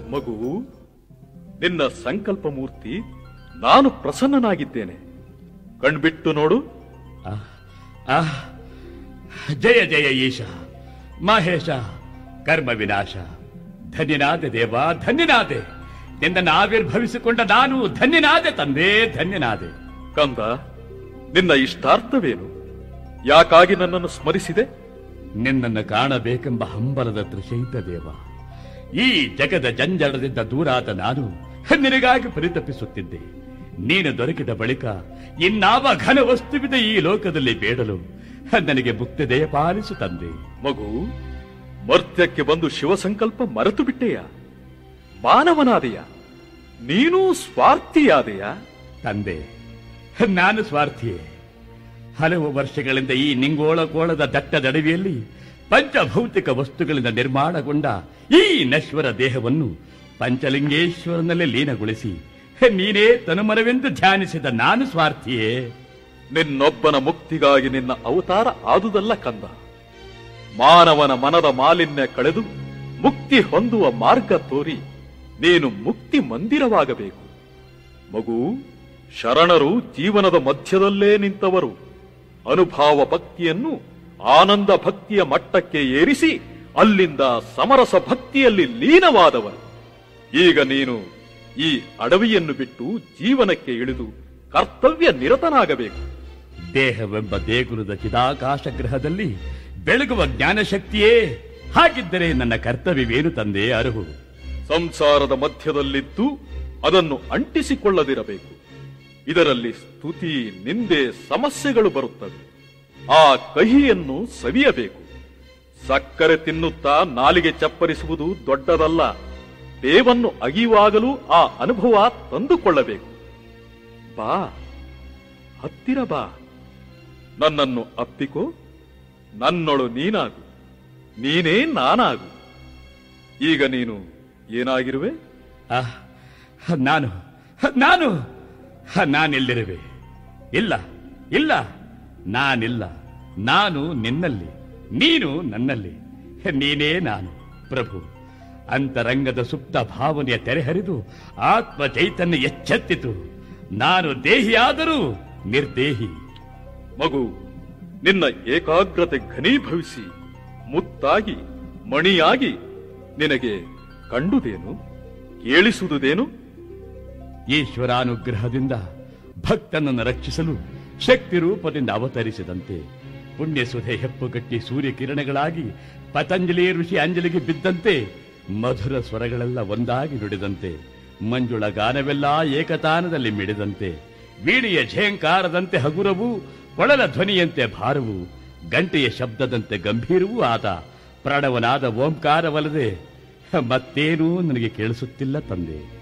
ಮಗು ನಿನ್ನ ಸಂಕಲ್ಪ ಮೂರ್ತಿ ನಾನು ಪ್ರಸನ್ನನಾಗಿದ್ದೇನೆ ಕಣ್ಬಿಟ್ಟು ನೋಡು ಆಹ್, ಆಹ್. ಜಯ ಜಯ ಈಶ ಮಹೇಶ ಕರ್ಮ ವಿನಾಶ ಧನ್ಯನಾದೆ ದೇವ ಧನ್ಯನಾದೆ ನಿನ್ನನ್ನು ಆವಿರ್ಭವಿಸಿಕೊಂಡ ನಾನು ಧನ್ಯನಾದೆ ತಂದೆ ಧನ್ಯನಾದೆ ಕಂದ ನಿನ್ನ ಇಷ್ಟಾರ್ಥವೇನು ಯಾಕಾಗಿ ನನ್ನನ್ನು ಸ್ಮರಿಸಿದೆ ನಿನ್ನನ್ನು ಕಾಣಬೇಕೆಂಬ ಹಂಬಲದ ತ್ರಿಶೈತ ದೇವ ಈ ಜಗದ ಜಂಜಡದಿಂದ ದೂರಾದ ನಾನು ನಿನಗಾಗಿ ಪರಿತಪಿಸುತ್ತಿದ್ದೆ ನೀನು ದೊರಕಿದ ಬಳಿಕ ಇನ್ನಾವ ಘನ ವಸ್ತುವಿದೆ ಈ ಲೋಕದಲ್ಲಿ ಬೇಡಲು ನನಗೆ ಮುಕ್ತಿ ದಯ ಪಾಲಿಸು ತಂದೆ ಮಗು ಮರ್ತ್ಯಕ್ಕೆ ಬಂದು ಶಿವಸಂಕಲ್ಪ ಮರೆತು ಬಿಟ್ಟೆಯ ಮಾನವನಾದೆಯ ನೀನೂ ಸ್ವಾರ್ಥಿಯಾದೆಯ ತಂದೆ ನಾನು ಸ್ವಾರ್ಥಿಯೇ ಹಲವು ವರ್ಷಗಳಿಂದ ಈ ನಿಂಗೋಳ ಕೋಳದ ದಟ್ಟದಡವಿಯಲ್ಲಿ ಪಂಚಭೌತಿಕ ವಸ್ತುಗಳಿಂದ ನಿರ್ಮಾಣಗೊಂಡ ಈ ನಶ್ವರ ದೇಹವನ್ನು ಪಂಚಲಿಂಗೇಶ್ವರನಲ್ಲಿ ಲೀನಗೊಳಿಸಿ ನೀನೇ ತನುಮನವೆಂದು ಧ್ಯಾನಿಸಿದ ನಾನು ಸ್ವಾರ್ಥಿಯೇ ನಿನ್ನೊಬ್ಬನ ಮುಕ್ತಿಗಾಗಿ ನಿನ್ನ ಅವತಾರ ಆದುದಲ್ಲ ಕಂದ ಮಾನವನ ಮನದ ಮಾಲಿನ್ಯ ಕಳೆದು ಮುಕ್ತಿ ಹೊಂದುವ ಮಾರ್ಗ ತೋರಿ ನೀನು ಮುಕ್ತಿ ಮಂದಿರವಾಗಬೇಕು ಮಗು ಶರಣರು ಜೀವನದ ಮಧ್ಯದಲ್ಲೇ ನಿಂತವರು ಅನುಭಾವ ಭಕ್ತಿಯನ್ನು ಆನಂದ ಭಕ್ತಿಯ ಮಟ್ಟಕ್ಕೆ ಏರಿಸಿ ಅಲ್ಲಿಂದ ಸಮರಸ ಭಕ್ತಿಯಲ್ಲಿ ಲೀನವಾದವರು ಈಗ ನೀನು ಈ ಅಡವಿಯನ್ನು ಬಿಟ್ಟು ಜೀವನಕ್ಕೆ ಇಳಿದು ಕರ್ತವ್ಯ ನಿರತನಾಗಬೇಕು ದೇಹವೆಂಬ ದೇಗುಲದ ಚಿದಾಕಾಶ ಗ್ರಹದಲ್ಲಿ ಬೆಳಗುವ ಜ್ಞಾನಶಕ್ತಿಯೇ ಹಾಗಿದ್ದರೆ ನನ್ನ ಕರ್ತವ್ಯವೇನು ತಂದೆ ಅರುಹು ಸಂಸಾರದ ಮಧ್ಯದಲ್ಲಿದ್ದು ಅದನ್ನು ಅಂಟಿಸಿಕೊಳ್ಳದಿರಬೇಕು ಇದರಲ್ಲಿ ಸ್ತುತಿ ನಿಂದೆ ಸಮಸ್ಯೆಗಳು ಬರುತ್ತವೆ ಆ ಕಹಿಯನ್ನು ಸವಿಯಬೇಕು ಸಕ್ಕರೆ ತಿನ್ನುತ್ತಾ ನಾಲಿಗೆ ಚಪ್ಪರಿಸುವುದು ದೊಡ್ಡದಲ್ಲ ಬೇವನ್ನು ಅಗಿಯುವಾಗಲೂ ಆ ಅನುಭವ ತಂದುಕೊಳ್ಳಬೇಕು ಬಾ ಹತ್ತಿರ ಬಾ ನನ್ನನ್ನು ಅಪ್ಪಿಕೋ ನನ್ನೊಳು ನೀನಾಗು ನೀನೇ ನಾನಾಗು ಈಗ ನೀನು ಏನಾಗಿರುವೆ ಆಹ್, ನಾನು ನಾನು ನಾನೆಲ್ಲಿರುವೆ ಇಲ್ಲ ಇಲ್ಲ ನಾನಿಲ್ಲ ನಾನು ನಿನ್ನಲ್ಲಿ ನೀನು ನನ್ನಲ್ಲಿ ನೀನೇ ನಾನು ಪ್ರಭು ಅಂತರಂಗದ ಸುಪ್ತ ಭಾವನೆಯ ತೆರೆಹರಿದು ಆತ್ಮ ಚೈತನ್ಯ ಎಚ್ಚೆತ್ತಿತು ನಾನು ದೇಹಿಯಾದರೂ ನಿರ್ದೇಹಿ ಮಗು ನಿನ್ನ ಏಕಾಗ್ರತೆ ಘನೀಭವಿಸಿ ಮುತ್ತಾಗಿ ಮಣಿಯಾಗಿ ನಿನಗೆ ಕಂಡುದೇನು ಕೇಳಿಸುವುದೇನು ಈಶ್ವರಾನುಗ್ರಹದಿಂದ ಭಕ್ತನನ್ನು ರಕ್ಷಿಸಲು ಶಕ್ತಿ ರೂಪದಿಂದ ಅವತರಿಸಿದಂತೆ ಪುಣ್ಯಸುಧೆ ಹೆಪ್ಪುಗಟ್ಟಿ ಸೂರ್ಯಕಿರಣಗಳಾಗಿ ಪತಂಜಲಿ ಋಷಿ ಅಂಜಲಿಗೆ ಬಿದ್ದಂತೆ ಮಧುರ ಸ್ವರಗಳೆಲ್ಲ ಒಂದಾಗಿ ನುಡಿದಂತೆ ಮಂಜುಳ ಗಾನವೆಲ್ಲ ಏಕತಾನದಲ್ಲಿ ಮಿಡಿದಂತೆ ವೀಣಿಯ ಝೇಂಕಾರದಂತೆ ಹಗುರವು ಕೊಳಲ ಧ್ವನಿಯಂತೆ ಭಾರವು ಗಂಟೆಯ ಶಬ್ದದಂತೆ ಗಂಭೀರವೂ ಆದ ಪ್ರಣವನಾದ ಓಂಕಾರವಲ್ಲದೆ ಮತ್ತೇನೂ ನನಗೆ ಕೇಳಿಸುತ್ತಿಲ್ಲ ತಂದೆ